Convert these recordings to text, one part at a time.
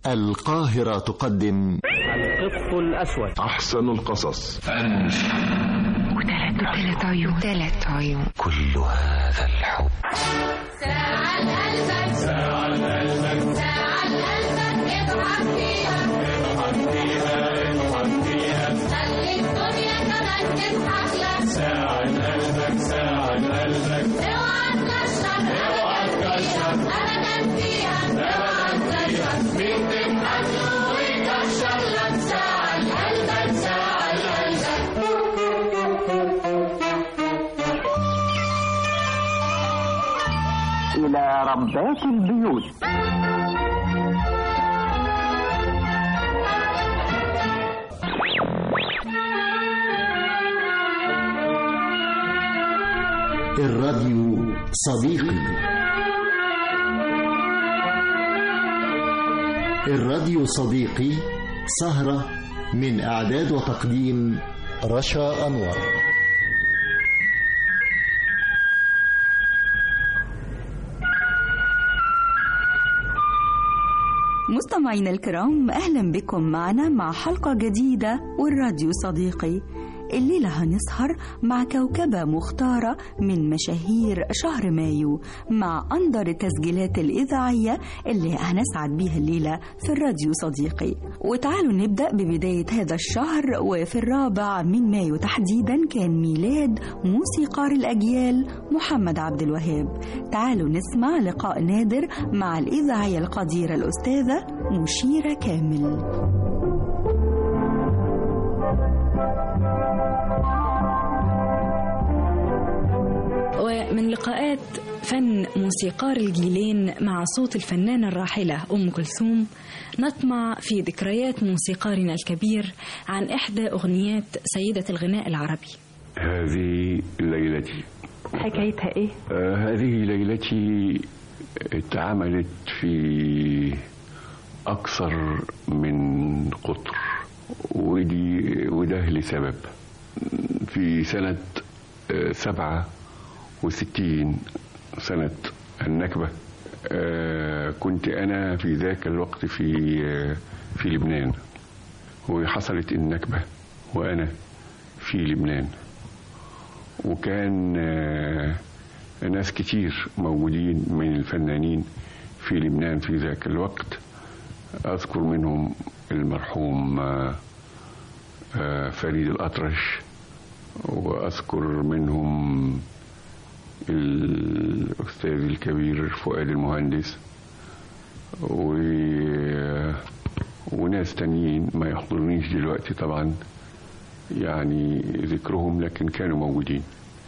القاهرة تقدم القط الأسود أحسن القصص وثلاث وثلاث عيون ثلاث عيون كل هذا الحب ساعة قلبك ساعة قلبك ساعة قلبك اضحك فيها اضحك فيها اضحك فيها خلي الدنيا كمان تضحك لك ساعة قلبك ساعة قلبك اوعى تكشف اوعى تكشف ابدا فيها اوعى تكشف مين تضحك له ويكشف لك ساعة قلبك ساعة قلبك إلى ربات البيوت الراديو صديقي الراديو صديقي سهرة من إعداد وتقديم رشا أنور مستمعينا الكرام اهلا بكم معنا مع حلقه جديده والراديو صديقي الليله هنسهر مع كوكبه مختاره من مشاهير شهر مايو مع اندر التسجيلات الاذاعيه اللي هنسعد بيها الليله في الراديو صديقي وتعالوا نبدا ببدايه هذا الشهر وفي الرابع من مايو تحديدا كان ميلاد موسيقار الاجيال محمد عبد الوهاب تعالوا نسمع لقاء نادر مع الاذاعيه القديره الاستاذه مشيره كامل ومن لقاءات فن موسيقار الجيلين مع صوت الفنانة الراحلة أم كلثوم نطمع في ذكريات موسيقارنا الكبير عن إحدى أغنيات سيدة الغناء العربي هذه ليلتي حكايتها إيه؟ آه هذه ليلتي اتعملت في أكثر من قطر ودي وده لسبب في سنة آه، سبعة وستين سنة النكبة آه، كنت أنا في ذاك الوقت في آه، في لبنان وحصلت النكبة وأنا في لبنان وكان آه، ناس كتير موجودين من الفنانين في لبنان في ذاك الوقت أذكر منهم المرحوم آه، آه، فريد الأطرش وأذكر منهم الأستاذ الكبير فؤاد المهندس و... وناس تانيين ما يحضرنيش دلوقتي طبعا يعني ذكرهم لكن كانوا موجودين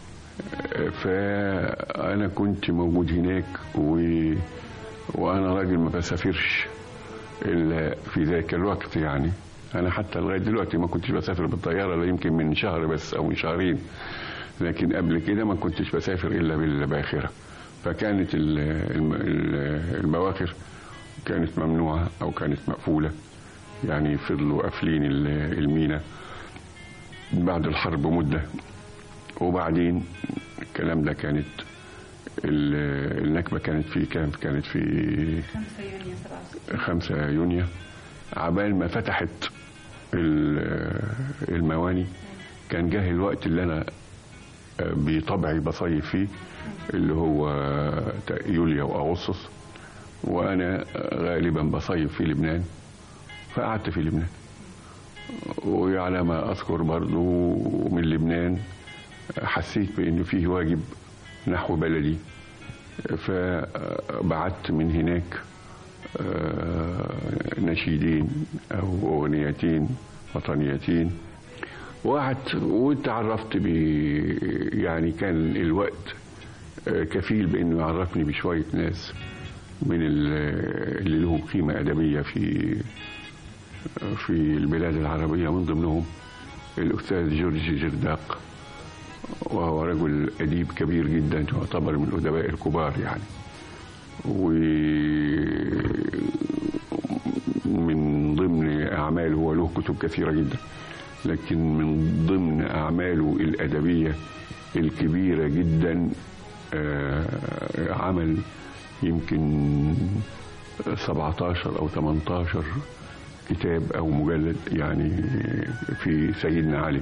فأنا كنت موجود هناك و... وأنا راجل ما بسافرش إلا في ذاك الوقت يعني أنا حتى لغاية دلوقتي ما كنتش بسافر بالطيارة لا يمكن من شهر بس أو من شهرين لكن قبل كده ما كنتش بسافر إلا بالباخرة فكانت ال- الم- ال- البواخر كانت ممنوعة أو كانت مقفولة يعني فضلوا قافلين ال- المينا بعد الحرب مدة وبعدين الكلام ده كانت ال- النكبة كانت في كام كانت في خمسة يونيو عبال ما فتحت ال- المواني كان جه الوقت اللي أنا بطبعي بصيف فيه اللي هو يوليو وأغسطس وأنا غالبا بصيف في لبنان فقعدت في لبنان وعلى ما أذكر برضو من لبنان حسيت بأنه فيه واجب نحو بلدي فبعت من هناك آه، نشيدين أو أغنيتين وطنيتين وقعدت وتعرفت ب يعني كان الوقت آه، كفيل بانه يعرفني بشويه ناس من ال- اللي لهم قيمه ادبيه في في البلاد العربيه من ضمنهم الاستاذ جورج جرداق وهو رجل اديب كبير جدا يعتبر من الادباء الكبار يعني و من ضمن اعماله هو له كتب كثيره جدا لكن من ضمن أعماله الأدبية الكبيرة جدا آه، عمل يمكن 17 أو 18 كتاب أو مجلد يعني في سيدنا علي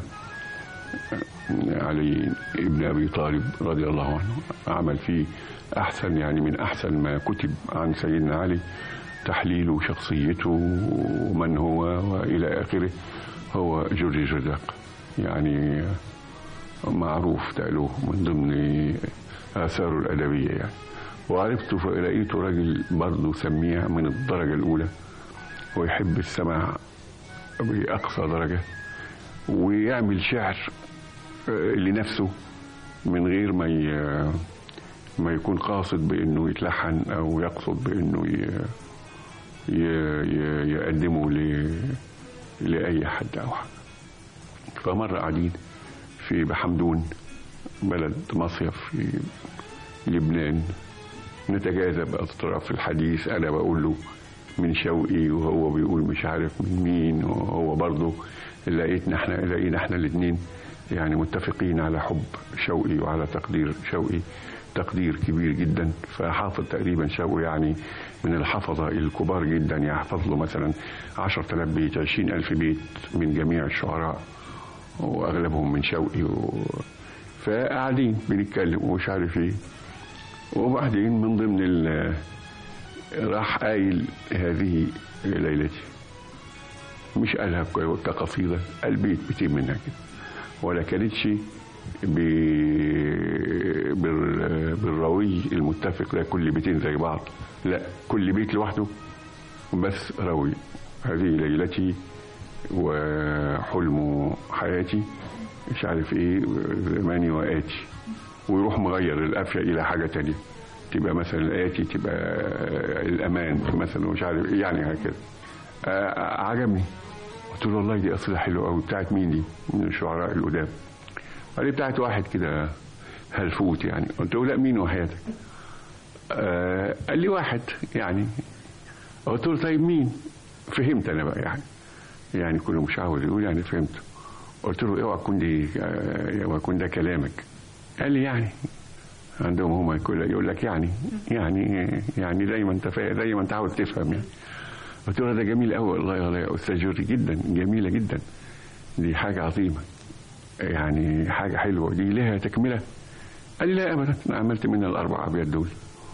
علي ابن أبي طالب رضي الله عنه عمل فيه أحسن يعني من أحسن ما كتب عن سيدنا علي تحليله وشخصيته ومن هو وإلى آخره هو جورج جرداق يعني معروف تقلوه من ضمن آثاره الأدبية يعني وعرفته فلقيته راجل برضه سميع من الدرجة الأولى ويحب السماع بأقصى درجة ويعمل شعر آه، لنفسه من غير ما ي- ما يكون قاصد بأنه يتلحن أو يقصد بأنه ي- ي- ي- يقدمه ل- لأي حد أو حاجة فمرة قاعدين في بحمدون بلد مصيف في لبنان نتجاذب أطراف الحديث أنا بقول له من شوقي وهو بيقول مش عارف من مين وهو برضه لقيتنا احنا لقينا احنا الاثنين يعني متفقين على حب شوقي وعلى تقدير شوقي تقدير كبير جدا فحافظ تقريبا شوقي يعني من الحفظة الكبار جدا يحفظ له مثلا 10000 بيت 20000 بيت من جميع الشعراء واغلبهم من شوقي و... فقاعدين بنتكلم ومش عارف ايه وبعدين من ضمن ال راح قايل هذه ليلتي مش قالها ك- كقصيدة قال بيت بيتين منها كده ولا كانتش ب- بال- بالروي المتفق ده كل بيتين زي بعض لا كل بيت لوحده بس روي هذه ليلتي وحلم حياتي مش عارف ايه زماني وآتي ويروح مغير القافية إلى حاجة تانية تبقى مثلا الآتي تبقى الأمان مثلا مش عارف إيه يعني هكذا آه، عجبني قلت له والله دي قصيدة حلوة قوي بتاعت مين دي؟ من الشعراء القدام قال لي بتاعت واحد كده هلفوت يعني قلت له لا مين وحياتك؟ آه قال لي واحد يعني قلت له طيب مين؟ فهمت انا بقى يعني يعني كل مش عاوز يقول يعني فهمت قلت له اوعى تكون دي آه، اوعى يكون ده كلامك قال لي يعني عندهم هم كل يقول لك يعني يعني يعني دايما انت فا- دايما انت عاوز تفهم يعني قلت له ده جميل قوي والله والله يا استاذ جورج جدا جميله جدا دي حاجه عظيمه يعني حاجه حلوه دي لها تكمله قال لي لا ابدا انا عملت منها الاربع ابيات دول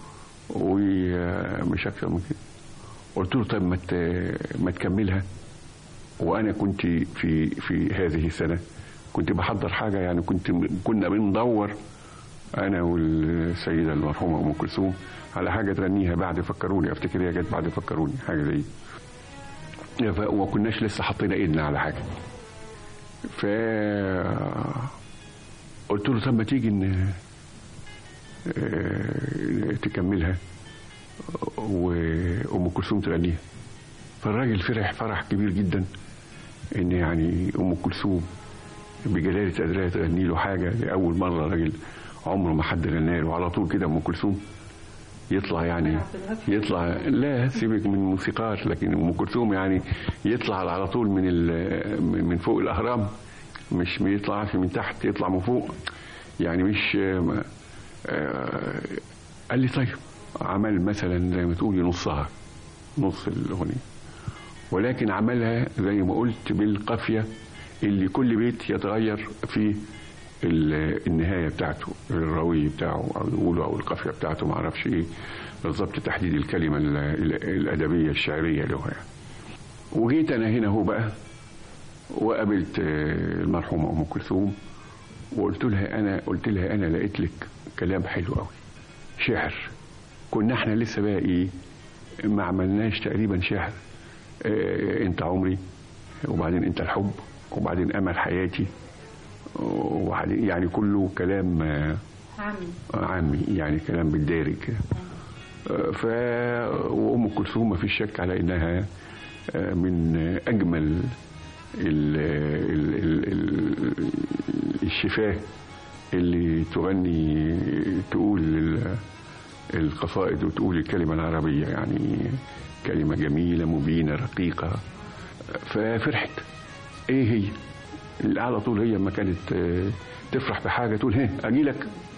ومش اكثر من كده قلت له طيب ما ت- ما تكملها وانا كنت في في هذه السنه كنت بحضر حاجه يعني كنت كنا بندور انا والسيده المرحومه ام كلثوم على حاجه تغنيها بعد فكروني افتكر هي كانت بعد فكروني حاجه زي ف- وما كناش لسه حطينا ايدنا على حاجه ف قلت له طب ما تيجي ان آه، تكملها وام كلثوم تغنيها فالراجل فرح فرح كبير جدا ان يعني ام كلثوم بجلاله قدرها تغني له حاجه لاول مره راجل عمره ما حد غنى له وعلى طول كده ام كلثوم يطلع يعني يطلع لا سيبك من الموسيقار لكن ام كلثوم يعني يطلع على طول من ال- من فوق الاهرام مش ما يطلعش من تحت يطلع من فوق يعني مش آه، آه، قال لي طيب عمل مثلا زي ما تقولي نصها نص الاغنيه ولكن عملها زي ما قلت بالقافيه اللي كل بيت يتغير في ال- النهايه بتاعته الروي بتاعه او يقولوا او القافيه بتاعته ما اعرفش ايه بالظبط تحديد الكلمه ال- ال- الادبيه الشعريه له يعني وجيت انا هنا هو بقى وقابلت آه، المرحومه ام كلثوم وقلت لها انا قلت لها انا لقيت لك كلام حلو قوي شعر كنا احنا لسه بقى ايه ما عملناش تقريبا شعر اه انت عمري وبعدين انت الحب وبعدين امل حياتي وبعدين يعني كله كلام آه، عامي يعني كلام بالدارج كده آه، ف وام كلثوم ما فيش شك على انها آه، من اجمل ال ال ال ال الشفاه اللي تغني تقول ال- القصائد وتقول الكلمة العربية يعني كلمة جميلة مبينة رقيقة ففرحت ايه هي على طول هي ما كانت آه، تفرح بحاجة تقول هي اجي لك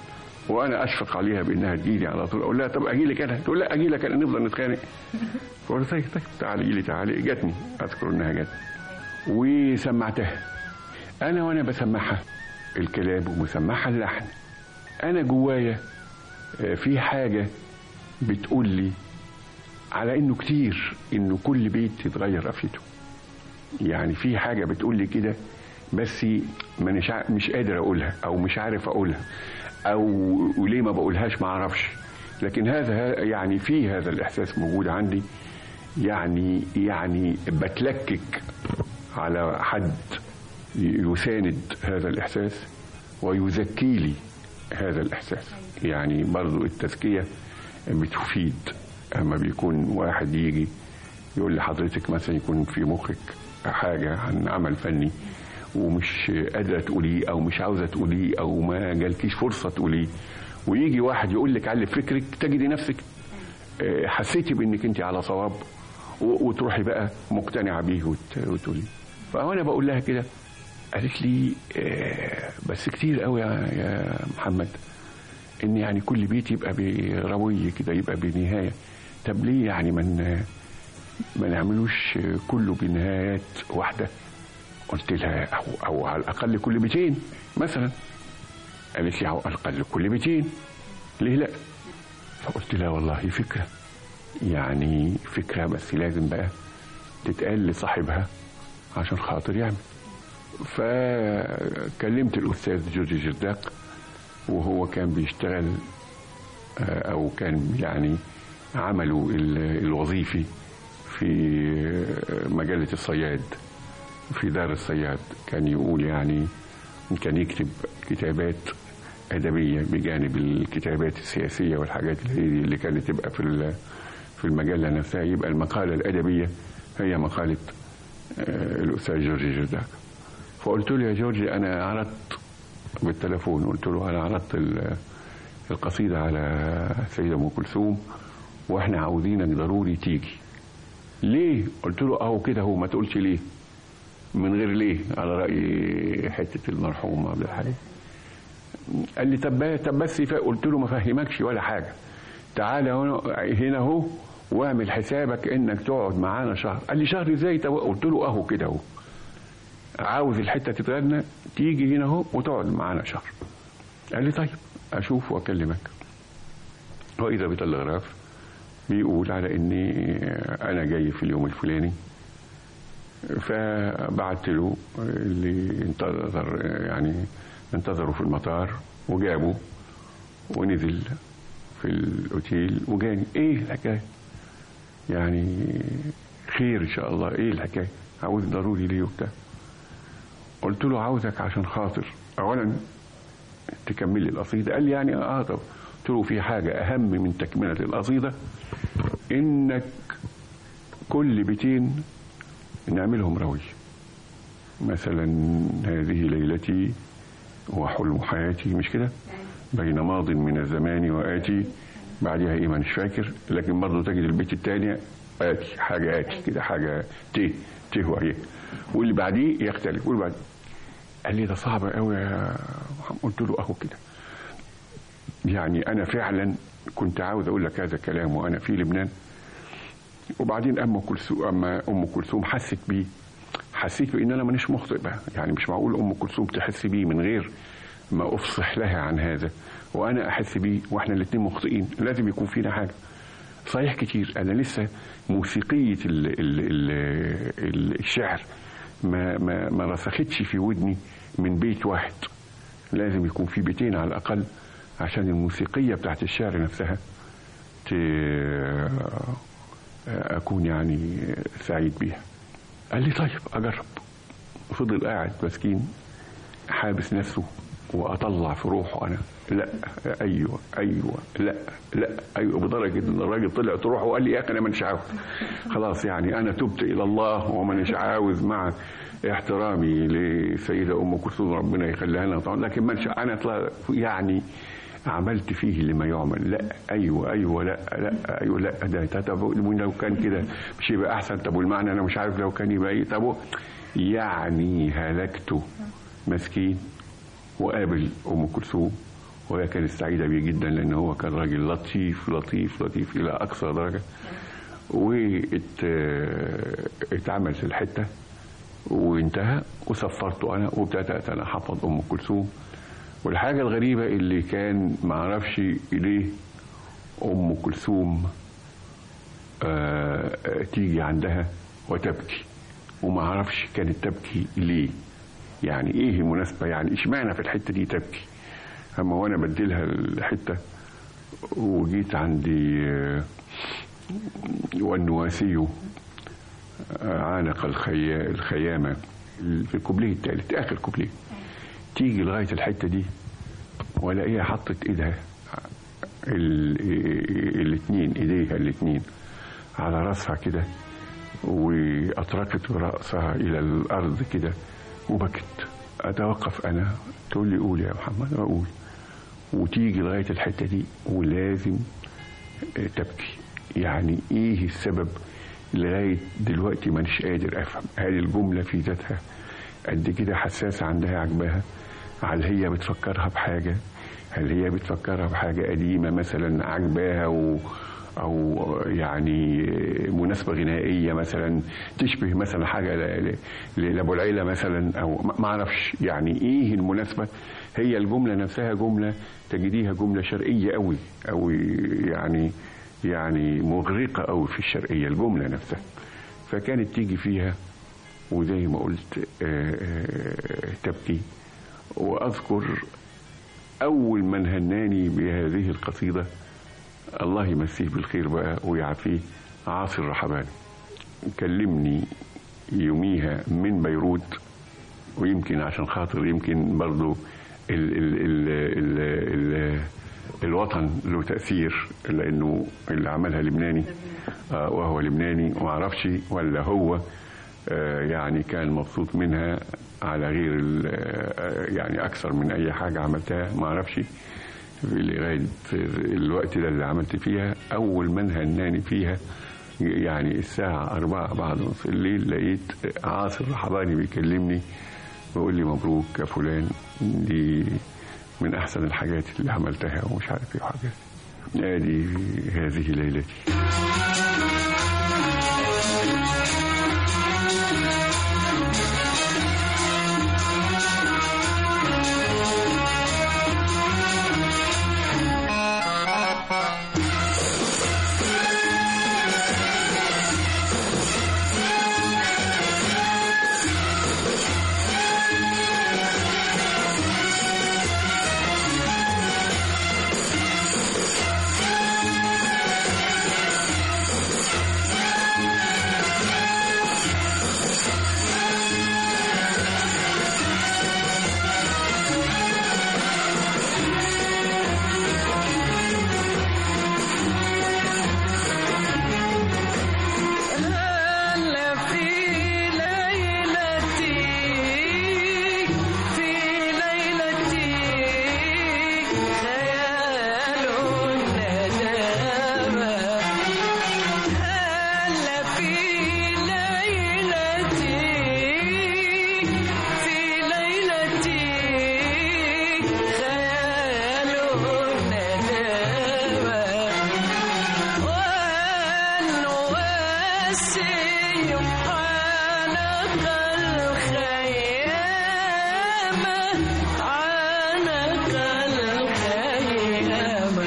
وانا اشفق عليها بانها تجيلي على طول اقول لها طب اجي لك انا تقول لا اجي لك انا نفضل نتخانق فقلت طيب طيب تعالي لي تعالي جاتني اذكر انها جت وسمعتها انا وانا بسمعها الكلام ومسمعها اللحن انا جوايا آه، في حاجه بتقول لي على انه كتير انه كل بيت يتغير رفيته يعني في حاجه بتقول لي كده بس مانيش ع- مش قادر اقولها او مش عارف اقولها او وليه ما بقولهاش ما اعرفش لكن هذا يعني في هذا الاحساس موجود عندي يعني يعني بتلكك على حد يساند هذا الاحساس ويزكي لي هذا الاحساس يعني برضو التزكيه بتفيد اما بيكون واحد يجي يقول لحضرتك مثلا يكون في مخك حاجه عن عمل فني ومش قادره تقوليه او مش عاوزه تقوليه او ما جالكيش فرصه تقوليه ويجي واحد يقول لك على فكرك تجدي نفسك آه، حسيتي بانك انت على صواب و- وتروحي بقى مقتنعه بيه وت- وتقولي فانا بقول لها كده قالت لي آه، بس كتير قوي يا يا محمد ان يعني كل بيت يبقى برويه كده يبقى بنهايه طب ليه يعني من ما نعملوش كله بنهايات واحده قلت لها او او على الاقل كل بيتين مثلا قالت لي على الاقل كل بيتين ليه لا فقلت لها والله فكره يعني فكره بس لازم بقى تتقال لصاحبها عشان خاطر يعمل فكلمت الاستاذ جورج جرداق وهو كان بيشتغل آه، او كان يعني عمله ال- الوظيفي في آه، مجله الصياد في دار الصياد كان يقول يعني كان يكتب كتابات أدبية بجانب الكتابات السياسية والحاجات اللي هي اللي كانت تبقى في ال- في المجلة نفسها يبقى المقالة الأدبية هي مقالة آه، الأستاذ جورج جرداك فقلت له يا جورج أنا عرضت بالتليفون قلت له أنا عرضت ال- القصيدة على السيدة أم كلثوم وإحنا عاوزينك ضروري تيجي ليه؟ قلت له أهو كده هو ما تقولش ليه من غير ليه على رأي حتة المرحوم عبد الحليم قال لي طب طب بس فا- قلت له ما فهمكش ولا حاجة تعالى هنا هنا اهو واعمل حسابك انك تقعد معانا شهر قال لي شهر ازاي طب قلت له اهو كده اهو عاوز الحته تتغنى تيجي هنا اهو وتقعد معانا شهر قال لي طيب اشوف واكلمك واذا بتلغراف بيقول على اني انا جاي في اليوم الفلاني فبعت له اللي انتظر يعني انتظروا في المطار وجابه ونزل في الاوتيل وجاني ايه الحكايه يعني خير ان شاء الله ايه الحكايه عاوز ضروري ليه وبتاع قلت له عاوزك عشان خاطر اولا تكمل لي القصيده قال لي يعني اه طب قلت له في حاجه اهم من تكمله القصيده انك كل بيتين نعملهم روي مثلا هذه ليلتي وحلم حياتي مش كده بين ماض من الزمان وآتي بعدها ايه مش فاكر لكن برضه تجد البيت الثاني آتي حاجة آتي كده حاجة ت ت وهي واللي بعديه يختلف واللي بعديه قال لي ده صعب قوي يا محمد قلت له اهو كده يعني انا فعلا كنت عاوز اقول لك هذا الكلام وانا في لبنان وبعدين ام كلثوم اما ام كلثوم حست بيه حسيت بان انا مانيش مخطئ بقى يعني مش معقول ام كلثوم تحس بيه من غير ما افصح لها عن هذا وانا احس بيه واحنا الاثنين مخطئين لازم يكون فينا حاجه صحيح كتير انا لسه موسيقيه ال ال ال ال الشعر ما ما ما رسختش في ودني من بيت واحد لازم يكون في بيتين على الاقل عشان الموسيقيه بتاعت الشعر نفسها ت... اكون يعني سعيد بيها قال لي طيب اجرب فضل قاعد مسكين حابس نفسه واطلع في روحه انا لا ايوه ايوه لا لا ايوه بدرجه ان الراجل طلع في روحه وقال لي يا اخي انا مانيش عاوز خلاص يعني انا تبت الى الله ومانيش عاوز مع احترامي لسيده ام كلثوم ربنا يخليها لنا طبعا لكن مانيش انا طلع يعني عملت فيه لما يعمل لا ايوه ايوه لا لا ايوه لا ده طب لو كان كده مش يبقى احسن طب والمعنى انا مش عارف لو كان يبقى ايه طب يعني هلكته مسكين وقابل ام كلثوم وهي كانت سعيدة بيه جدا لأن هو كان راجل لطيف لطيف لطيف إلى أقصى درجة واتعملت الحتة وانتهى وسفرته أنا وابتدأت أنا أحفظ أم كلثوم والحاجة الغريبة اللي كان معرفش ليه أم كلثوم آه، آه، تيجي عندها وتبكي وما اعرفش كانت تبكي ليه يعني ايه المناسبه يعني اشمعنى في الحته دي تبكي اما وانا بديلها الحته وجيت عندي آه، والنواسي آه، عانق الخي... الخيامه في الكوبليه الثالث اخر كوبليه تيجي لغايه الحته دي والاقيها حطت ايدها الاثنين ايديها الاثنين على راسها كده وأطرقت رأسها إلى الأرض كده وبكت أتوقف أنا تقول لي قول يا محمد أقول وتيجي لغاية الحتة دي ولازم تبكي يعني إيه السبب لغاية دلوقتي مانيش قادر أفهم هل الجملة في ذاتها قد كده حساسة عندها عجبها هل هي بتفكرها بحاجة هل هي بتفكرها بحاجة قديمة مثلا عجباها و او يعني مناسبه غنائيه مثلا تشبه مثلا حاجه ل- ل- لابو العيله مثلا او ما- ما اعرفش يعني ايه المناسبه هي الجمله نفسها جمله تجديها جمله شرقيه قوي او يعني يعني مغرقه قوي في الشرقيه الجمله نفسها فكانت تيجي فيها وزي ما قلت آه، آه، تبكي واذكر اول من هناني بهذه القصيده الله يمسيه بالخير بقى ويعافيه عاصي الرحباني كلمني يوميها من بيروت ويمكن عشان خاطر يمكن برضو ال ال ال ال ال الوطن له تأثير لأنه اللي عملها لبناني آه وهو لبناني ومعرفش ولا هو آه يعني كان مبسوط منها على غير ال- آه يعني أكثر من أي حاجة عملتها معرفش لغاية الوقت ده اللي عملت فيها أول من هناني فيها يعني الساعة أربعة بعد نص الليل لقيت عاصر رحباني بيكلمني بيقول لي مبروك يا فلان دي من أحسن الحاجات اللي عملتها ومش عارف إيه وحاجات ادي هذه ليلتي هلا في ليلتي في ليلتي خيال الندامة هلا في ليلتي في ليلتي خيال الندامة والنواسي عانق الخيامة عانق الخيامة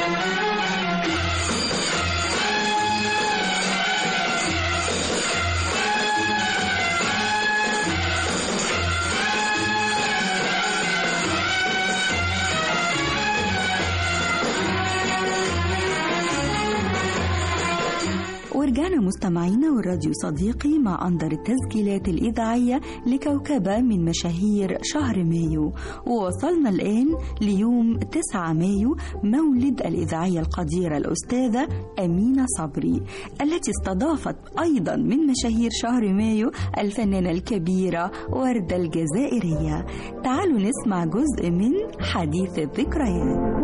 ورجعنا مستمعينا والراديو صديقي مع أنظر التسجيلات الإذاعية لكوكبة من مشاهير شهر مايو ووصلنا الآن ليوم 9 مايو مولد الإذاعية القديرة الأستاذة أمينة صبري التي استضافت أيضا من مشاهير شهر مايو الفنانة الكبيرة وردة الجزائرية تعالوا نسمع جزء من حديث الذكريات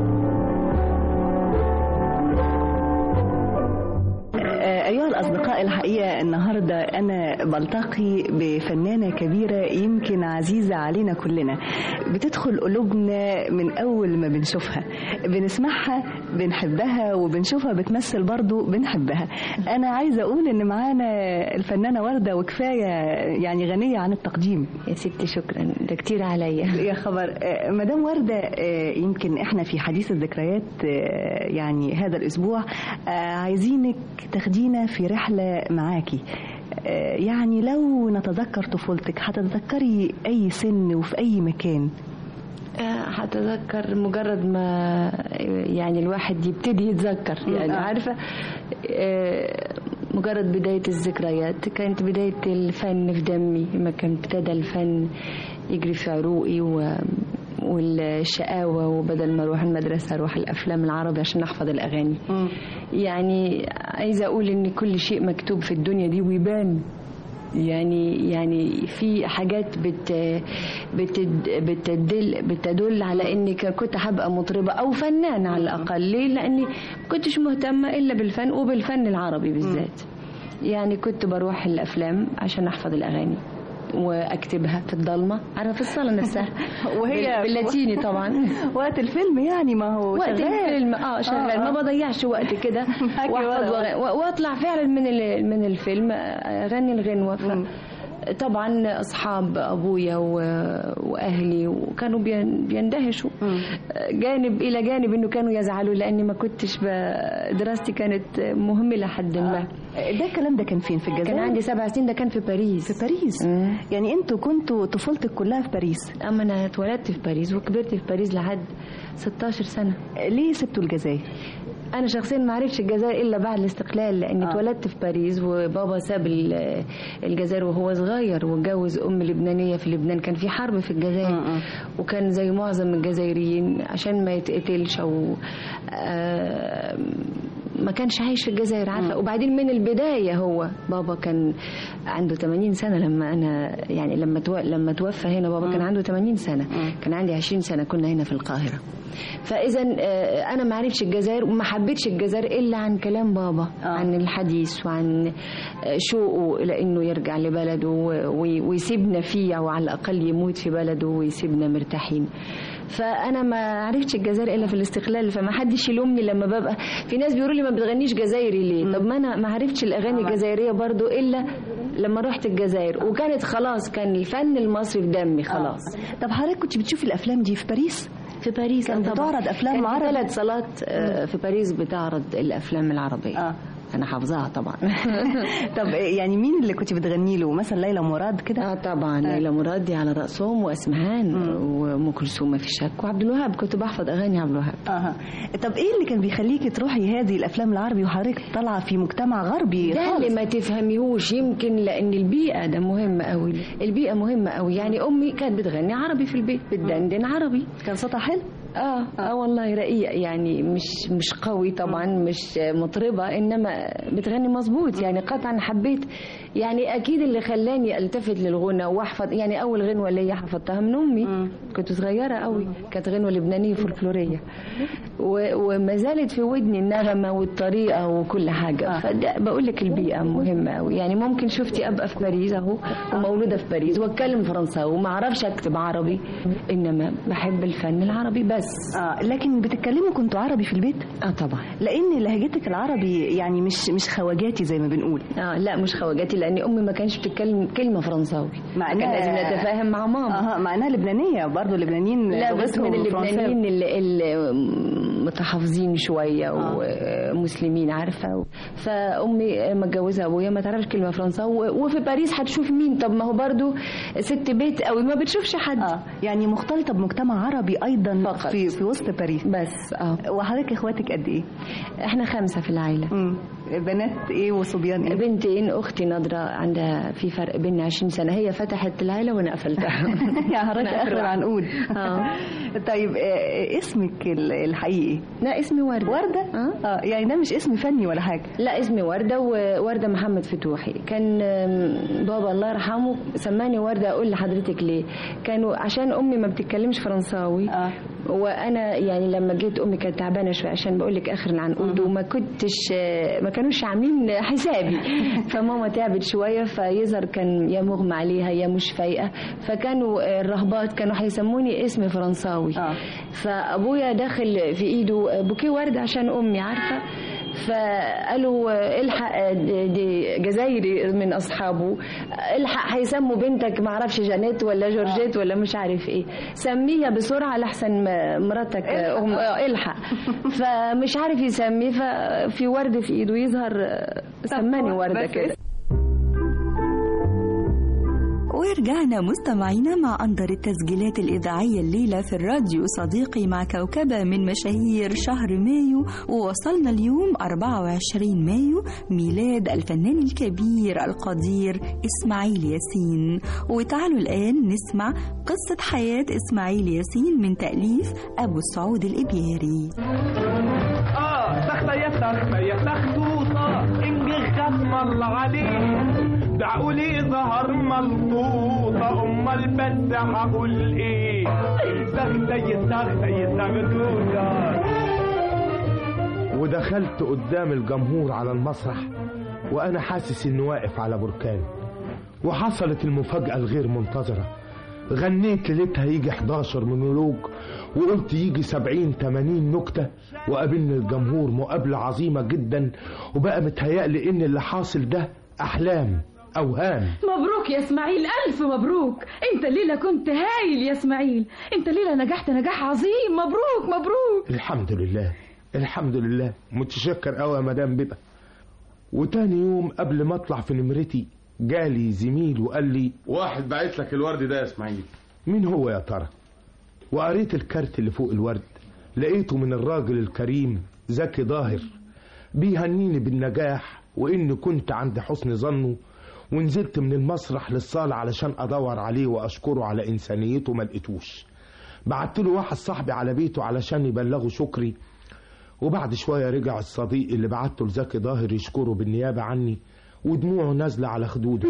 أيها الأصدقاء الحقيقة الحقيقة النهاردة أنا بلتقي بفنانة كبيرة يمكن عزيزة علينا كلنا بتدخل قلوبنا من أول ما بنشوفها بنسمعها بنحبها وبنشوفها بتمثل برضو بنحبها أنا عايزة أقول إن معانا الفنانة وردة وكفاية يعني غنية عن التقديم يا ستي شكرا ده كتير عليا يا خبر آه، مدام وردة آه، يمكن احنا في حديث الذكريات آه، يعني هذا الأسبوع آه، عايزينك تاخدينا في رحلة معاكي آه، يعني لو نتذكر طفولتك هتتذكري أي سن وفي أي مكان آه، هتذكر مجرد ما يعني الواحد يبتدي يتذكر يعني آه. عارفة آه، مجرد بداية الذكريات كانت بداية الفن في دمي لما كان ابتدى الفن يجري في عروقي و والشقاوة وبدل ما أروح المدرسة أروح الأفلام العربي عشان أحفظ الأغاني يعني عايزة أقول إن كل شيء مكتوب في الدنيا دي ويبان يعني يعني في حاجات بت بتد بتدل بتدل على اني ك- كنت هبقى مطربه او فنانه على الاقل ليه لاني ما كنتش مهتمه الا بالفن وبالفن العربي بالذات يعني كنت بروح الافلام عشان احفظ الاغاني واكتبها في الضلمه عارفه في الصاله نفسها وهي بال- باللاتيني طبعا وقت الفيلم يعني ما هو وقت شغال. الفيلم اه شغال آه، آه. ما بضيعش وقت كده معاكي واحفظ ورقة. وأغ- واطلع فعلا من ال- من الفيلم اغني الغنوه ف طبعا اصحاب ابويا و- واهلي وكانوا بين- بيندهشوا جانب الى جانب انه كانوا يزعلوا لاني ما كنتش ب- دراستي كانت مهمله حد ما ده الكلام ده كان فين في الجزائر كان عندي سبع سنين ده كان في باريس في باريس يعني انتوا كنتوا طفولتك كلها في باريس اما انا اتولدت في باريس وكبرت في باريس لحد 16 سنه ليه سبتوا الجزائر انا شخصيا ما عرفتش الجزائر الا بعد الاستقلال لاني آه. اتولدت في باريس وبابا ساب ال- الجزائر وهو صغير واتجوز ام لبنانيه في لبنان كان في حرب في الجزائر وكان زي معظم الجزائريين عشان ما يتقتلش او آه، ما كانش عايش في الجزائر عارفه وبعدين من البدايه هو بابا كان عنده 80 سنه لما انا يعني لما تو... لما توفى هنا بابا كان عنده 80 سنه كان عندي 20 سنه كنا هنا في القاهره فاذا آه، انا ما عرفتش الجزائر وما حبيتش الجزائر الا عن كلام بابا آه. عن الحديث وعن آه، شوقه لانه يرجع لبلده و- وي- ويسيبنا فيه او على الاقل يموت في بلده ويسيبنا مرتاحين فانا ما عرفتش الجزائر الا في الاستقلال فما حدش يلومني لما ببقى في ناس بيقولوا لي ما بتغنيش جزائري ليه طب ما انا ما عرفتش الاغاني الجزائريه برضو الا لما رحت الجزائر وكانت خلاص كان الفن المصري في دمي خلاص طب حضرتك كنت بتشوفي الافلام دي في باريس في باريس كان طبعاً. بتعرض أفلام كان في عربي؟ ثلاث صالات آه، في باريس بتعرض الافلام العربيه آه. انا حافظاها طبعا طب يعني مين اللي كنت بتغني له مثلا ليلى مراد كده اه طبعا ليلى مراد دي على راسهم واسمهان وام كلثوم ما في شك وعبد الوهاب كنت بحفظ اغاني عبد الوهاب اها طب ايه اللي كان بيخليكي تروحي هذه الافلام العربي وحضرتك طالعه في مجتمع غربي ده اللي خالص ما تفهميهوش يمكن لان البيئه ده مهم قوي البيئه مهمه قوي يعني امي كانت بتغني عربي في البيت بتدندن عربي كان صوتها حلو اه اه والله رقيق يعني مش مش قوي طبعا مش مطربه انما بتغني مظبوط يعني قطعا حبيت يعني اكيد اللي خلاني التفت للغنى واحفظ يعني اول غنوه ليا حفظتها من امي كنت صغيره قوي كانت غنوه لبنانيه فولكلوريه و- وما زالت في ودني النغمه والطريقه وكل حاجه فده بقول لك البيئه مهمه قوي يعني ممكن شفتي ابقى في باريس اهو ومولوده في باريس واتكلم فرنساوي وما اعرفش اكتب عربي انما بحب الفن العربي بس اه لكن بتتكلموا كنتوا عربي في البيت اه طبعا لان لهجتك العربي يعني مش مش خواجاتي زي ما بنقول اه لا مش خواجاتي لان امي ما كانش بتتكلم كلمه فرنساوي مع كان إنها- لازم نتفاهم مع ماما اه مع انها لبنانيه برضه اللبنانيين لا بس لغتهم من فرنساوي. اللبنانيين اللي, اللي متحفظين شويه ومسلمين عارفه فامي متجوزه ابويا ما تعرفش كلمه فرنساوي وفي باريس هتشوف مين طب ما هو برضو ست بيت قوي ما بتشوفش حد اه يعني مختلطه بمجتمع عربي ايضا فقط. في في وسط باريس بس اه وحضرتك اخواتك قد ايه؟ احنا خمسه في العيله مم. بنات ايه وصبيان ايه؟ بنتين اختي نضره عندها في فرق بيننا 20 سنه هي فتحت العيله وانا قفلتها يعني حضرتك أنا اخر آخر العنقود اه طيب آه، اسمك ال- الحقيقي لا اسمي ورده ورده؟ اه اه يعني ده مش اسم فني ولا حاجه لا اسمي وردة ووردة محمد فتوحي كان آم، بابا الله يرحمه سماني وردة أقول لحضرتك ليه كانوا عشان أمي ما بتتكلمش فرنساوي اه وانا يعني لما جيت امي كانت تعبانه شويه عشان بقول لك اخر العنقود وما كنتش ما كانوش عاملين حسابي فماما تعبت شويه فيظهر كان يا مغمى عليها يا مش فايقه فكانوا الرهبات كانوا هيسموني اسم فرنساوي فابويا داخل في ايده بوكيه ورد عشان امي عارفه فقالوا الحق دي- دي جزايري من اصحابه الحق هيسموا بنتك معرفش جانيت ولا جورجيت ولا مش عارف ايه سميها بسرعه لحسن م- مراتك أم- آه، الحق فمش عارف يسمي ففي ورد في ايده يظهر سماني ورده كده ورجعنا مستمعينا مع أنظر التسجيلات الإذاعية الليلة في الراديو صديقي مع كوكبة من مشاهير شهر مايو ووصلنا اليوم 24 مايو ميلاد الفنان الكبير القدير إسماعيل ياسين وتعالوا الآن نسمع قصة حياة إسماعيل ياسين من تأليف أبو السعود الإبياري اه تخته يا تخته يا تختوطه انجي ختم الله عليه دعوا لي ظهر ملطوطه امال بس هقول ايه تخته يا تخته يا تختوطه ودخلت قدام الجمهور على المسرح وأنا حاسس إني واقف على بركان وحصلت المفاجأة الغير منتظرة غنيت ليلتها يجي 11 مونولوج وقلت يجي 70 80 نكتة وقابلني الجمهور مقابلة عظيمة جدا وبقى متهيألي إن اللي حاصل ده أحلام أوهام مبروك يا اسماعيل الف مبروك انت الليله كنت هايل يا اسماعيل انت الليله نجحت نجاح عظيم مبروك مبروك الحمد لله الحمد لله متشكر قوي يا مدام بيبة وتاني يوم قبل ما اطلع في نمرتي جالي زميل وقال لي واحد بعت لك الورد ده يا اسماعيل مين هو يا ترى وقريت الكارت اللي فوق الورد لقيته من الراجل الكريم زكي ظاهر بيهنيني بالنجاح واني كنت عند حسن ظنه ونزلت من المسرح للصالة علشان ادور عليه واشكره على انسانيته ما لقيتوش بعت له واحد صاحبي على بيته علشان يبلغه شكري وبعد شوية رجع الصديق اللي بعته لزكي ظاهر يشكره بالنيابة عني ودموعه نازلة على خدوده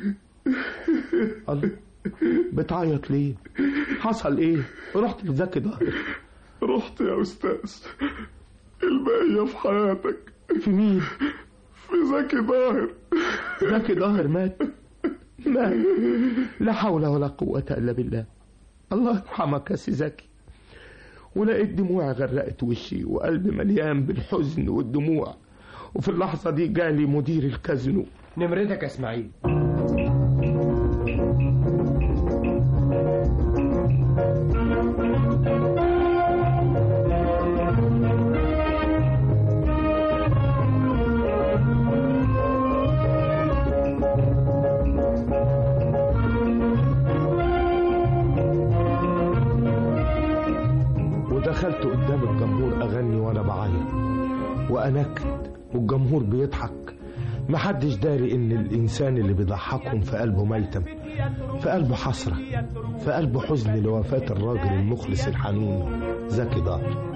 الله بتعيط ليه حصل ايه رحت لزكي ظاهر رحت يا استاذ الباقية في حياتك في مين في زكي ظاهر زكي ظاهر مات مات لا حول ولا قوة إلا بالله الله يرحمك يا سي زكي ولقيت دموعي غرقت وشي وقلبي مليان بالحزن والدموع وفي اللحظة دي جالي مدير الكازينو نمرتك يا اسماعيل ودخلت قدام الجمهور أغني وأنا بعيط وأنكت والجمهور بيضحك محدش داري إن الإنسان اللي بيضحكهم في قلبه ميتم في قلبه حسرة في قلبه حزن لوفاة الراجل المخلص الحنون زكي ضار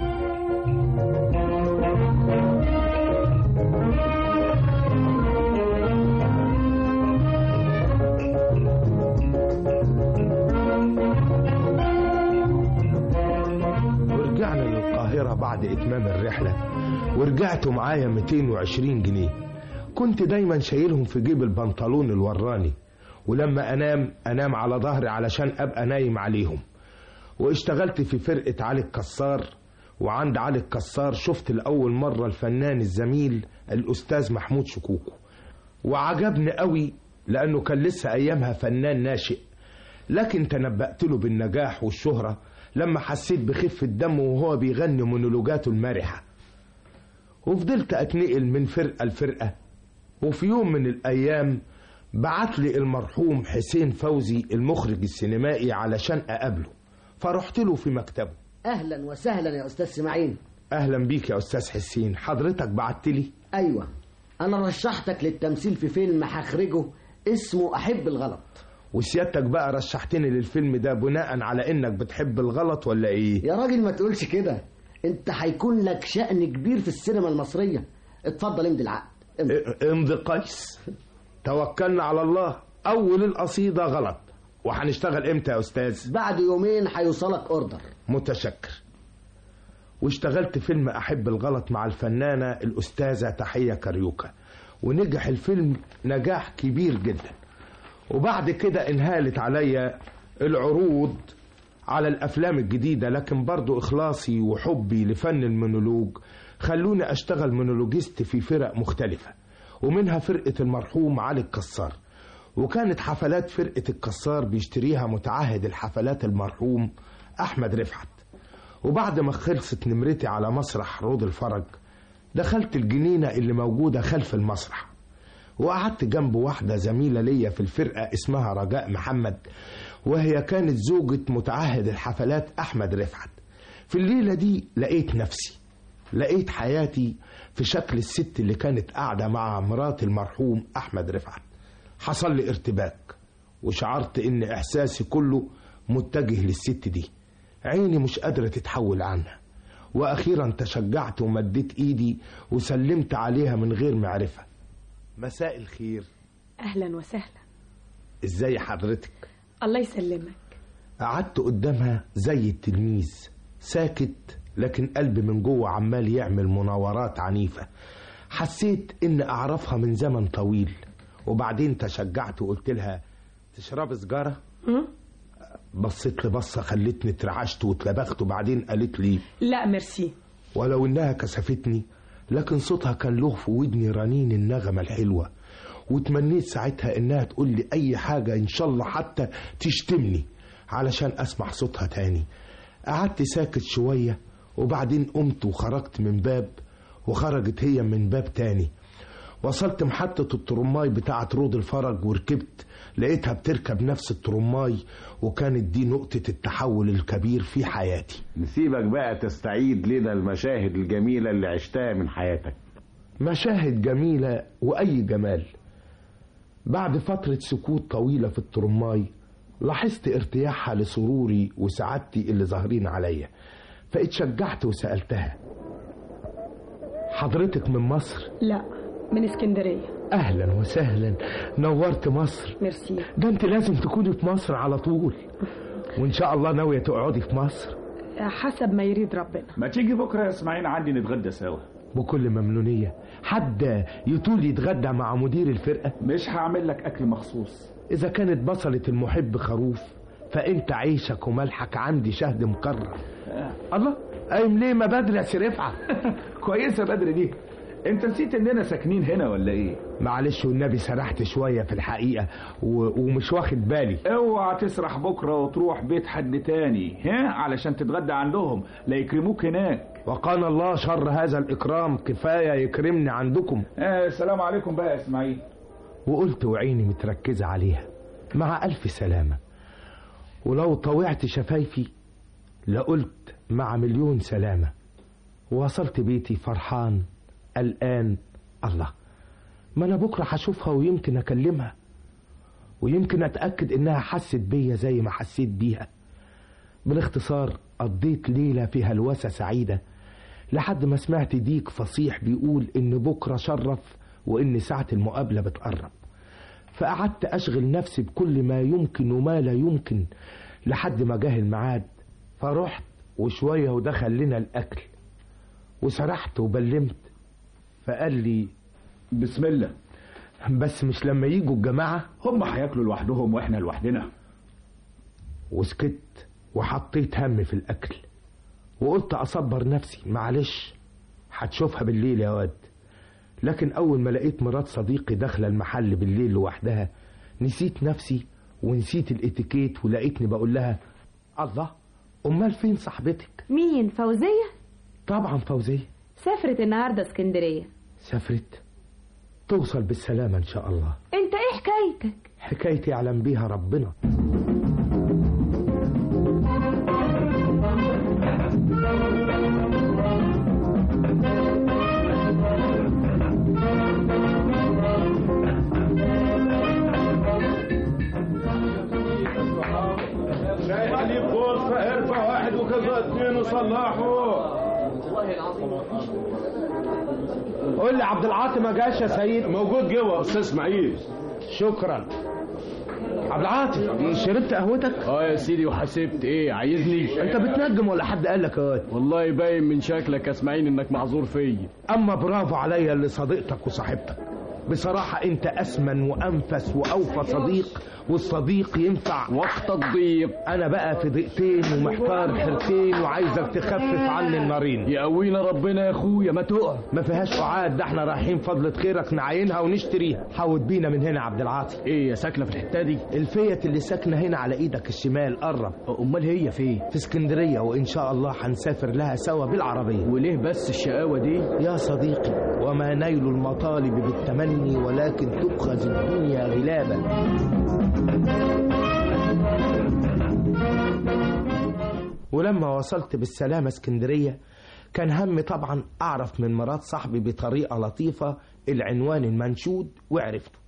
ورجعنا للقاهرة بعد إتمام الرحلة ورجعت معايا 220 جنيه كنت دايما شايلهم في جيب البنطلون الوراني ولما أنام أنام على ظهري علشان أبقى نايم عليهم واشتغلت في فرقة علي الكسار وعند علي الكسار شفت لأول مرة الفنان الزميل الأستاذ محمود شكوكو وعجبني قوي لأنه كان لسه أيامها فنان ناشئ لكن تنبأت له بالنجاح والشهرة لما حسيت بخفة دمه وهو بيغني مونولوجاته المرحة وفضلت أتنقل من فرقة لفرقة وفي يوم من الأيام بعت لي المرحوم حسين فوزي المخرج السينمائي علشان أقابله فرحت له في مكتبه اهلا وسهلا يا استاذ اسماعيل أهلا بيك يا أستاذ حسين حضرتك بعت لي ايوه انا رشحتك للتمثيل في فيلم هخرجه اسمه احب الغلط وسيادتك بقى رشحتني للفيلم ده بناء على إنك بتحب الغلط ولا إيه يا راجل ما تقولش كده انت هيكون لك شأن كبير في السينما المصرية اتفضل امضي العقد امضي قيس توكلنا على الله أول القصيدة غلط وهنشتغل إمتى يا أستاذ بعد يومين هيوصلك اوردر متشكر واشتغلت فيلم أحب الغلط مع الفنانة الأستاذة تحية كاريوكا ونجح الفيلم نجاح كبير جدا وبعد كده انهالت عليا العروض على الأفلام الجديدة لكن برضو إخلاصي وحبي لفن المونولوج خلوني أشتغل مونولوجيست في فرق مختلفة ومنها فرقة المرحوم علي الكسار وكانت حفلات فرقة الكسار بيشتريها متعهد الحفلات المرحوم أحمد رفعت وبعد ما خلصت نمرتي على مسرح روض الفرج دخلت الجنينة اللي موجودة خلف المسرح وقعدت جنب واحدة زميلة ليا في الفرقة اسمها رجاء محمد وهي كانت زوجة متعهد الحفلات أحمد رفعت في الليلة دي لقيت نفسي لقيت حياتي في شكل الست اللي كانت قاعدة مع مرات المرحوم أحمد رفعت حصل لي ارتباك وشعرت إن إحساسي كله متجه للست دي عيني مش قادرة تتحول عنها وأخيرا تشجعت ومديت إيدي وسلمت عليها من غير معرفة مساء الخير أهلا وسهلا إزاي حضرتك الله يسلمك قعدت قدامها زي التلميذ ساكت لكن قلبي من جوه عمال يعمل مناورات عنيفة حسيت إن أعرفها من زمن طويل وبعدين تشجعت وقلت لها تشرب سجارة بصيت لي بصة خلتني اترعشت واتلبخت وبعدين قالت لي لا ميرسي ولو إنها كسفتني لكن صوتها كان له في ودني رنين النغمة الحلوة وتمنيت ساعتها إنها تقول لي أي حاجة إن شاء الله حتى تشتمني علشان أسمع صوتها تاني قعدت ساكت شوية وبعدين قمت وخرجت من باب وخرجت هي من باب تاني وصلت محطة الترماي بتاعة روض الفرج وركبت لقيتها بتركب نفس الترماي وكانت دي نقطة التحول الكبير في حياتي نسيبك بقى تستعيد لنا المشاهد الجميلة اللي عشتها من حياتك مشاهد جميلة وأي جمال بعد فترة سكوت طويلة في الترماي لاحظت ارتياحها لسروري وسعادتي اللي ظاهرين عليا فاتشجعت وسألتها حضرتك من مصر؟ لا من اسكندرية أهلا وسهلا نورت مصر ميرسي ده أنت لازم تكوني في مصر على طول وإن شاء الله ناوية تقعدي في مصر حسب ما يريد ربنا ما تيجي بكره يا اسماعيل عندي نتغدى سوا بكل ممنونية حد يطول يتغدى مع مدير الفرقة مش هعمل لك اكل مخصوص إذا كانت بصلة المحب خروف فأنت عيشك وملحك عندي شهد مكرر الله قايم ليه ما بدري يا سي رفعت كويسه بدري دي انت نسيت اننا ساكنين هنا ولا ايه معلش والنبي سرحت شوية في الحقيقة و... ومش واخد بالي اوعى تسرح بكره وتروح بيت حد تاني ها علشان تتغدى عندهم لا يكرموك هناك وقال الله شر هذا الإكرام كفاية يكرمني عندكم آه السلام عليكم بقى يا اسماعيل وقلت وعيني متركزة عليها مع ألف سلامة ولو طوعت شفايفي لقلت مع مليون سلامة وصلت بيتي فرحان قلقان الله ما أنا بكرة هشوفها ويمكن أكلمها ويمكن أتأكد إنها حست بيا زي ما حسيت بيها بالاختصار قضيت ليلة في هلوسة سعيدة لحد ما سمعت ديك فصيح بيقول إن بكرة شرف وإن ساعة المقابلة بتقرب فقعدت أشغل نفسي بكل ما يمكن وما لا يمكن لحد ما جه الميعاد فرحت وشوية ودخل لنا الأكل وسرحت وبلمت فقال لي بسم الله بس مش لما يجوا الجماعة هم هياكلوا لوحدهم واحنا لوحدنا وسكت وحطيت هم في الأكل وقلت أصبر نفسي معلش هتشوفها بالليل يا واد لكن أول ما لقيت مرات صديقي داخلة المحل بالليل لوحدها نسيت نفسي ونسيت الاتيكيت ولقيتني بقول لها الله أمال فين صاحبتك مين فوزية؟ طبعا فوزية سافرت النهاردة اسكندرية سافرت توصل بالسلامة إن شاء الله انت ايه حكايتك؟ حكايتي يعلم بيها ربنا شايف عليك فرصة ارفع واحد وكذا اثنين وصلحوا قول لي عبد العاطي ما جاش يا سيد موجود جوه استاذ اسماعيل شكرا عبد العاطي شربت قهوتك اه يا سيدي وحسبت ايه عايزني انت بتنجم ولا حد قال لك ايه والله باين من شكلك يا اسماعيل انك معذور فيا اما برافو عليا اللي صديقتك وصاحبتك بصراحة انت اسمن وانفس واوفى صديق والصديق ينفع وقت الضيق انا بقى في ضيقتين ومحتار حيرتين وعايزك تخفف عني النارين يقوينا ربنا يا اخويا ما تقع ما فيهاش قعاد ده احنا رايحين فضلة خيرك نعاينها ونشتريها حاول بينا من هنا عبد العاطي ايه يا ساكنه في الحته دي الفيت اللي ساكنه هنا على ايدك الشمال قرب امال هي فين في اسكندريه وان شاء الله هنسافر لها سوا بالعربيه وليه بس الشقاوه دي يا صديقي وما نيل المطالب بالتمني ولكن تؤخذ الدنيا غلابا ولما وصلت بالسلامة اسكندرية كان همي طبعا أعرف من مرات صاحبي بطريقة لطيفة العنوان المنشود وعرفته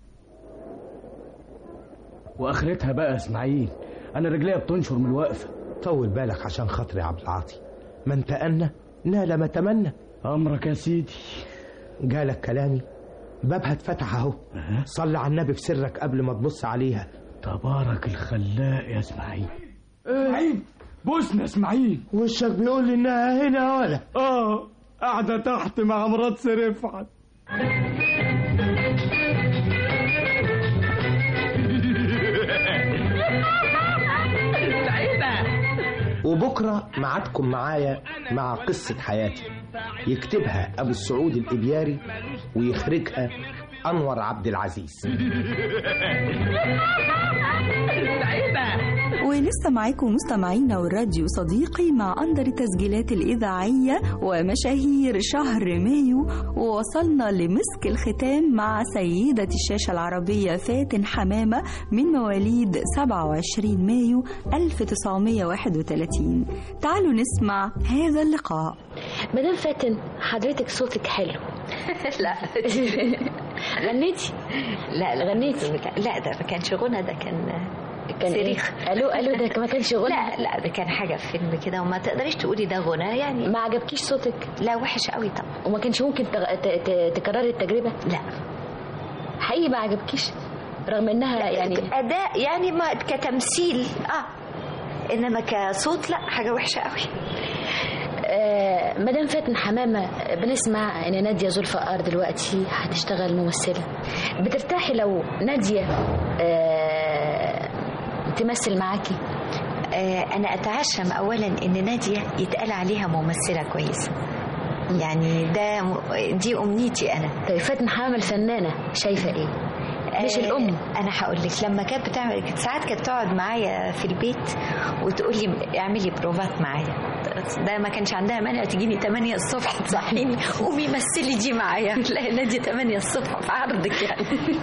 واخرتها بقى يا اسماعيل انا رجليا بتنشر من الوقفه طول بالك عشان خاطري يا عبد العاطي من تأنى نال ما تمنى امرك يا سيدي جالك كلامي بابها اتفتح اهو صلي على النبي في سرك قبل ما تبص عليها تبارك الخلاق يا اسماعيل اسماعيل بوسنا اسماعيل وشك بيقول لي انها هنا ولا اه قاعده تحت مع مرات سي رفعت وبكرة معادكم معايا مع قصة حياتي يكتبها أبو السعود الإبياري ويخرجها أنور عبد العزيز ولسه معاكم مستمعينا والراديو صديقي مع أندر التسجيلات الإذاعية ومشاهير شهر مايو ووصلنا لمسك الختام مع سيدة الشاشة العربية فاتن حمامة من مواليد 27 مايو 1931 تعالوا نسمع هذا اللقاء مدام فاتن حضرتك صوتك حلو لا غنيتي لا لا غنيتي لا ده ما كانش غنى ده كان كان صريخ إيه؟ الو الو ده ما كانش غنى لا لا ده كان حاجه في فيلم كده وما تقدريش تقولي ده غنى يعني ما عجبكيش صوتك لا وحش قوي طبعا وما كانش ممكن تغ... ت... ت... تكرري التجربه لا حقيقي ما عجبكيش رغم انها يعني اداء يعني ما كتمثيل اه انما كصوت لا حاجه وحشه قوي آه مدام فاتن حمامة بنسمع ان نادية زلفقار دلوقتي هتشتغل ممثلة بترتاحي لو نادية آه تمثل معاكي آه انا اتعشم اولا ان ناديه يتقال عليها ممثله كويسه يعني ده م- دي امنيتي انا طيب فاتن حمامة الفنانة شايفة ايه مش آه، الام انا هقول لك لما كانت بتعمل كانت ساعات كانت تقعد معايا في البيت وتقول لي اعملي بروفات معايا ده ما كانش عندها مانع تجيني 8 الصبح تصحيني قومي مثلي دي معايا لا نادي 8 الصبح في عرضك يعني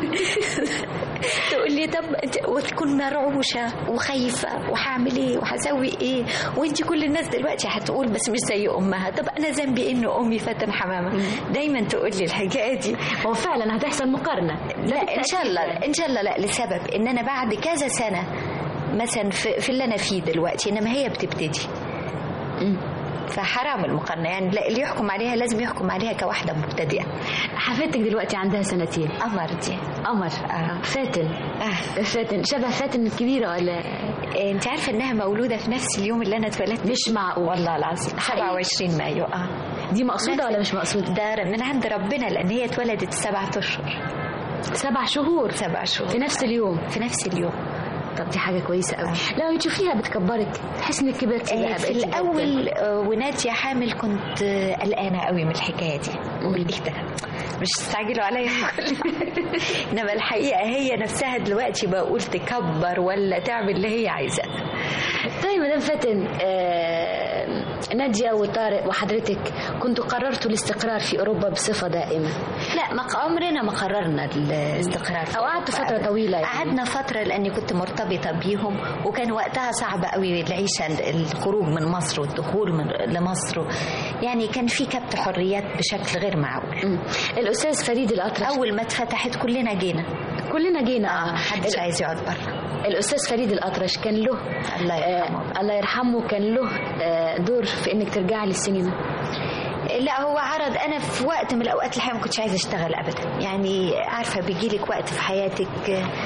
تقول لي طب انت وتكون مرعوشه وخايفه وهعمل ايه وهسوي ايه وانت كل الناس دلوقتي هتقول بس مش زي امها طب انا ذنبي ان امي فاتن حمامه دايما تقول لي الحكايه دي هو فعلا هتحصل مقارنة لا ان شاء الله ان شاء الله لا لسبب ان انا بعد كذا سنه مثلا في, في اللي انا فيه دلوقتي انما هي بتبتدي فحرام المقارنه يعني لا اللي يحكم عليها لازم يحكم عليها كواحده مبتدئه حفيدتك دلوقتي عندها سنتين قمر دي قمر آه. فاتن آه. فاتن شبه فاتن الكبيرة ولا إيه، انت عارفه انها مولوده في نفس اليوم اللي انا اتولدت مش معقول والله العظيم 27 مايو اه دي مقصودة ولا مش مقصودة ده من عند ربنا لان هي اتولدت سبعة اشهر سبع شهور سبع شهور في نفس اليوم في نفس اليوم طب دي حاجة كويسة قوي لو تشوفيها بتكبرك تحس انك كبرتي آه، بقى في بقيتي الاول آه، وناديه حامل كنت آه، قلقانه قوي من الحكايه دي اقول ايه ده مش تستعجلوا عليا انما الحقيقه هي نفسها دلوقتي بقول تكبر ولا تعمل اللي هي عايزاه طيب مدام فاتن آه نادية وطارق وحضرتك كنتوا قررتوا الاستقرار في أوروبا بصفة دائمة لا ما عمرنا ما قررنا الاستقرار في أو قعدتوا أوروبا فترة أبداً. طويلة يعني. قعدنا فترة لأني كنت مرتبطة بيهم وكان وقتها صعب قوي العيشة الخروج من مصر والدخول من لمصر يعني كان في كبت حريات بشكل غير معقول مم. الأستاذ فريد الأطرش أول ما اتفتحت كلنا جينا كلنا جينا آه محدش ال- عايز يقعد بره الأستاذ فريد الأطرش كان له الله يرحمه آه الله يرحمه كان له آه دور في إنك ترجعي للسينما لا هو عرض انا في وقت من الاوقات الحقيقه ما كنتش عايزه اشتغل ابدا يعني عارفه بيجي لك وقت في حياتك آه،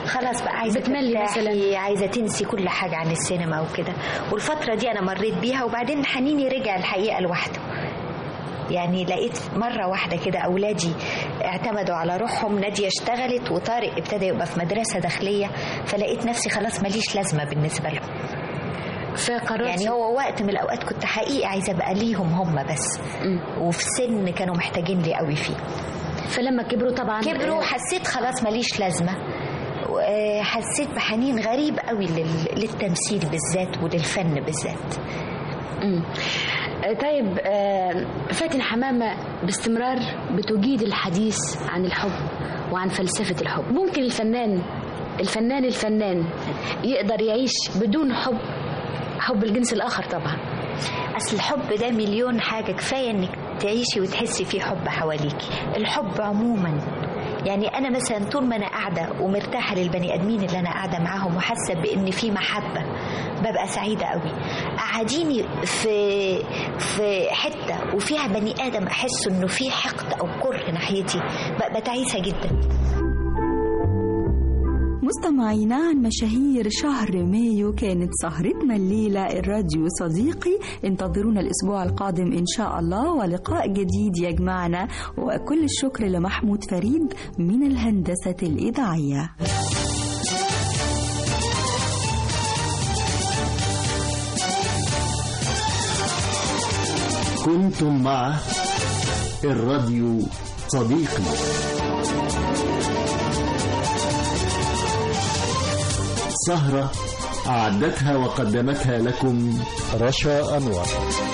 خلاص بقى عايزه بتملي ترتاحي عايزه تنسي كل حاجه عن السينما وكده والفتره دي انا مريت بيها وبعدين حنيني رجع الحقيقه لوحده يعني لقيت مرة واحدة كده أولادي اعتمدوا على روحهم نادية اشتغلت وطارق ابتدى يبقى في مدرسة داخلية فلقيت نفسي خلاص ماليش لازمة بالنسبة لهم فقررت يعني هو وقت من الأوقات كنت حقيقي عايزة أبقى ليهم هم بس وفي سن كانوا محتاجين لي قوي فيه فلما كبروا طبعا كبروا حسيت خلاص ماليش لازمة و- حسيت بحنين غريب قوي لل- للتمثيل بالذات وللفن بالذات مم. آه، طيب آه، فاتن حمامة باستمرار بتجيد الحديث عن الحب وعن فلسفة الحب ممكن الفنان الفنان الفنان يقدر يعيش بدون حب حب الجنس الآخر طبعا أصل الحب ده مليون حاجة كفاية إنك تعيشي وتحسي في حب حواليكي الحب عموما يعني أنا مثلا طول ما أنا قاعدة ومرتاحة للبني آدمين اللي أنا قاعدة معاهم وحاسة بإن في محبة ببقى سعيدة قوي قعديني في في حتة وفيها بني آدم أحس إنه في حقد أو كره ناحيتي ببقى تعيسة جدا مستمعينا عن مشاهير شهر مايو كانت سهرتنا الليلة الراديو صديقي انتظرونا الأسبوع القادم إن شاء الله ولقاء جديد يجمعنا وكل الشكر لمحمود فريد من الهندسة الإذاعية كنتم مع الراديو صديقي سهرة أعدتها وقدمتها لكم رشا أنور